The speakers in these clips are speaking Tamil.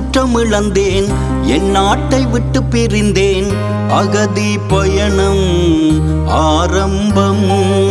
முற்றமிழந்தேன் என் நாட்டை விட்டு பிரிந்தேன் அகதி பயணம் ஆரம்பம்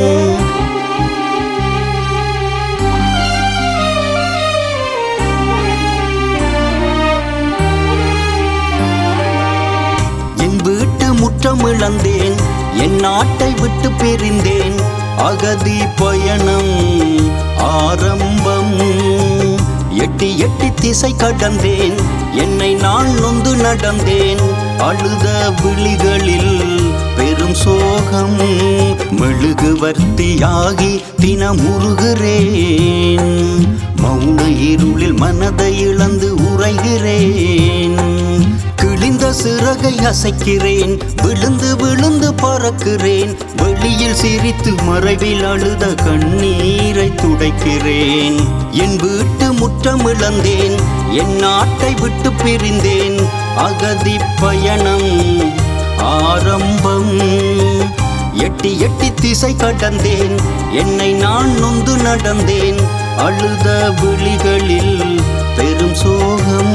என் வீட்டு முற்றமிழந்தேன் என் நாட்டை விட்டு பிரிந்தேன் அகதி பயணம் ஆரம்பம் எட்டி எட்டி திசை கடந்தேன் என்னை நான் நொந்து நடந்தேன் அழுத விழிகளில் பெரும் சோகம் மெழுகுவர்த்தியாகி தினமுருகிறேன் மௌன இருளில் மனதை இழந்து உறைகிறேன் கிழிந்த சிறகை அசைக்கிறேன் விழுந்து விழுந்து பறக்கிறேன் வெளியில் சிரித்து மறைவில் அழுத கண்ணீரை துடைக்கிறேன் என் வீட்டு முற்றமிழந்தேன் என் நாட்டை விட்டு பிரிந்தேன் அகதி பயணம் ஆரம்பம் எட்டி எட்டி திசை கடந்தேன் என்னை நான் நொந்து நடந்தேன் அழுத விழிகளில் பெரும் சோகம்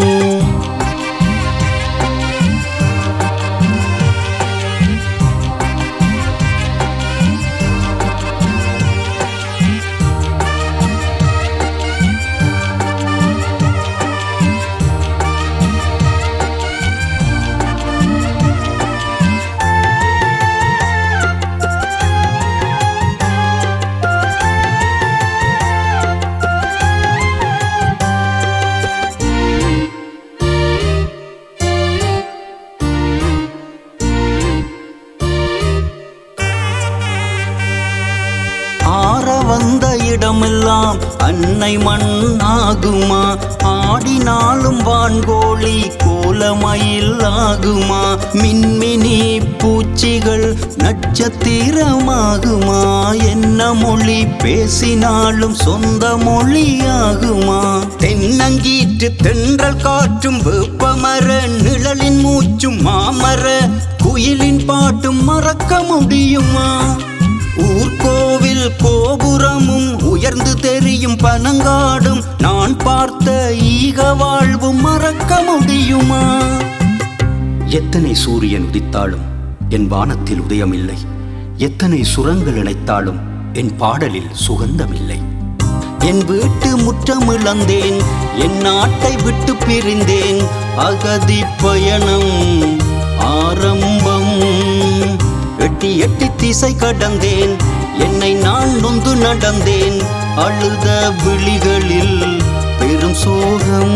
ஆற வந்த இடமெல்லாம் அன்னை மண்ணாகுமா ஆடினாலும் வான்கோழி கோலமயில் ஆகுமா மின்மினி பூச்சிகள் நட்சத்திரமாகுமா என்ன மொழி பேசினாலும் சொந்த மொழியாகுமா தென்னங்கீற்று தென்றல் காற்றும் வெப்பமர நிழலின் மூச்சும் மாமர குயிலின் பாட்டும் மறக்க முடியுமா ஊர்கோவில் கோபுரமும் உயர்ந்து தெரியும் பனங்காடும் நான் பார்த்த ஈக வாழ்வும் மறக்க முடியுமா எத்தனை சூரியன் உதித்தாலும் என் வானத்தில் உதயமில்லை எத்தனை சுரங்கள் இணைத்தாலும் என் பாடலில் சுகந்தமில்லை என் வீட்டு முற்றமிழந்தேன் என் நாட்டை விட்டு பிரிந்தேன் அகதி பயணம் ஆரம்பம் எட்டி எட்டி திசை கடந்தேன் என்னை நான் நொந்து நடந்தேன் அழுத விழிகளில் பெரும் சோகம்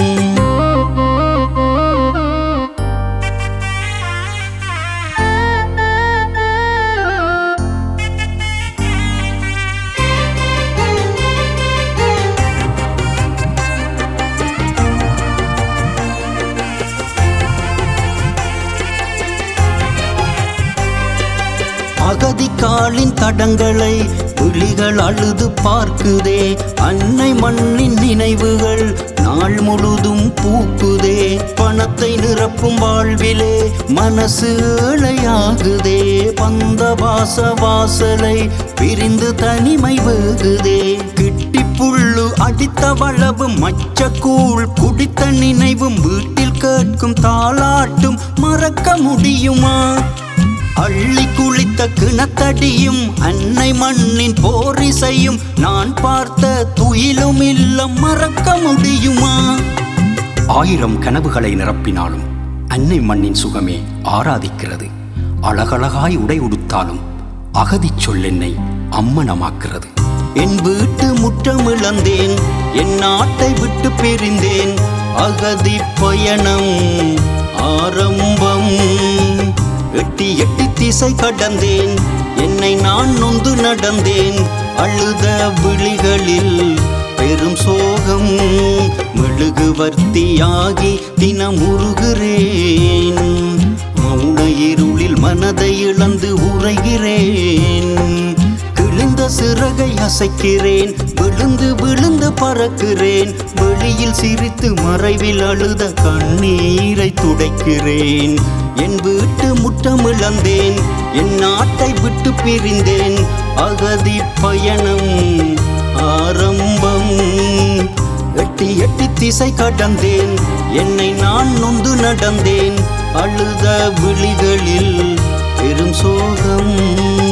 அகதிக்காலின் தடங்களை விழிகள் அழுது பார்க்குதே அன்னை மண்ணின் நினைவுகள் நாள் முழுதும் பூக்குதே பணத்தை நிரப்பும் வாழ்விலே மனசு ஏழையாகுதே பந்த வாச வாசலை பிரிந்து தனிமை வேகுதே கிட்டி புல்லு அடித்த வளவு மச்சக்கூழ் குடித்த நினைவும் வீட்டில் கேட்கும் தாளாட்டும் மறக்க முடியுமா அள்ளி குளித்த கிணத்தடியும் அன்னை மண்ணின் போரிசையும் நான் பார்த்த துயிலும் இல்லம் மறக்க முடியுமா ஆயிரம் கனவுகளை நிரப்பினாலும் அன்னை மண்ணின் சுகமே ஆராதிக்கிறது அழகழகாய் உடை உடுத்தாலும் அகதிச் சொல் என்னை அம்மனமாக்கிறது என் வீட்டு முற்றமிழந்தேன் என் நாட்டை விட்டு பிரிந்தேன் அகதி பயணம் ஆரம்பம் எட்டி எட்டி திசை கடந்தேன் என்னை நான் நொந்து நடந்தேன் அழுத விழிகளில் பெரும் சோகம் மெழுகுவர்த்தியாகி தினமுருகிறேன் மௌன இருளில் மனதை இழந்து உறைகிறேன் கிழிந்த சிறகை அசைக்கிறேன் விழுந்து விழுந்து பறக்கிறேன் வெளியில் சிரித்து மறைவில் அழுத கண்ணீரை துடைக்கிறேன் என் வீட்டு முற்றமிழந்தேன் என் நாட்டை விட்டு பிரிந்தேன் அகதி பயணம் ஆரம்பம் எட்டி எட்டி திசை கடந்தேன் என்னை நான் நொந்து நடந்தேன் அழுத விழிகளில் பெரும் சோகம்